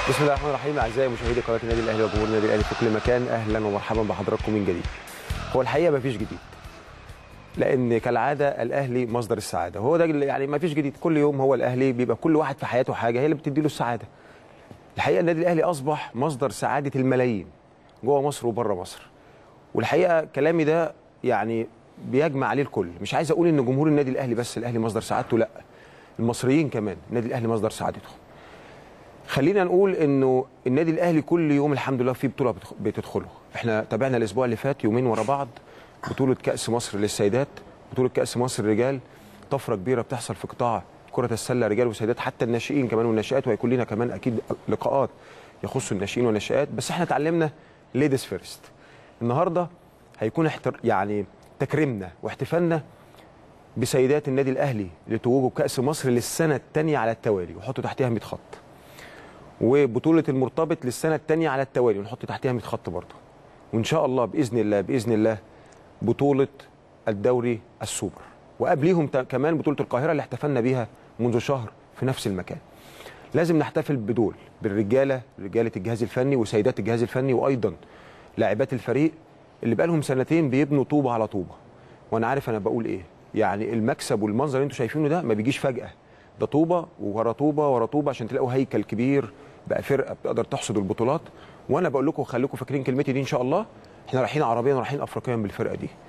بسم الله الرحمن الرحيم اعزائي مشاهدي قناه النادي الاهلي وجمهور النادي الاهلي في كل مكان اهلا ومرحبا بحضراتكم من جديد. هو الحقيقه مفيش جديد. لان كالعاده الاهلي مصدر السعاده وهو ده اللي يعني مفيش جديد كل يوم هو الاهلي بيبقى كل واحد في حياته حاجه هي اللي بتدي له السعاده. الحقيقه النادي الاهلي اصبح مصدر سعاده الملايين جوه مصر وبره مصر. والحقيقه كلامي ده يعني بيجمع عليه الكل مش عايز اقول ان جمهور النادي الاهلي بس الاهلي مصدر سعادته لا المصريين كمان النادي الاهلي مصدر سعادتهم. خلينا نقول انه النادي الاهلي كل يوم الحمد لله في بطوله بتخ- بتدخله احنا تابعنا الاسبوع اللي فات يومين ورا بعض بطوله كاس مصر للسيدات بطوله كاس مصر الرجال طفره كبيره بتحصل في قطاع كره السله رجال وسيدات حتى الناشئين كمان والناشئات وهيكون لنا كمان اكيد لقاءات يخص الناشئين والناشئات بس احنا اتعلمنا ليديز فيرست النهارده هيكون احتر يعني تكريمنا واحتفالنا بسيدات النادي الاهلي لتوجه بكاس مصر للسنه الثانيه على التوالي وحطوا تحتها 100 خط وبطوله المرتبط للسنه الثانيه على التوالي ونحط تحتها 100 خط برضه وان شاء الله باذن الله باذن الله بطوله الدوري السوبر وقبليهم تا- كمان بطوله القاهره اللي احتفلنا بيها منذ شهر في نفس المكان لازم نحتفل بدول بالرجاله رجاله الجهاز الفني وسيدات الجهاز الفني وايضا لاعبات الفريق اللي بقالهم سنتين بيبنوا طوبه على طوبه وانا عارف انا بقول ايه يعني المكسب والمنظر اللي انتم شايفينه ده ما بيجيش فجاه ده طوبه ورا طوبه ورا طوبه عشان تلاقوا هيكل كبير بقى فرقه بتقدر تحصد البطولات وانا بقول لكم خليكم فاكرين كلمتي دي ان شاء الله احنا رايحين عربيا ورايحين افريقيا بالفرقه دي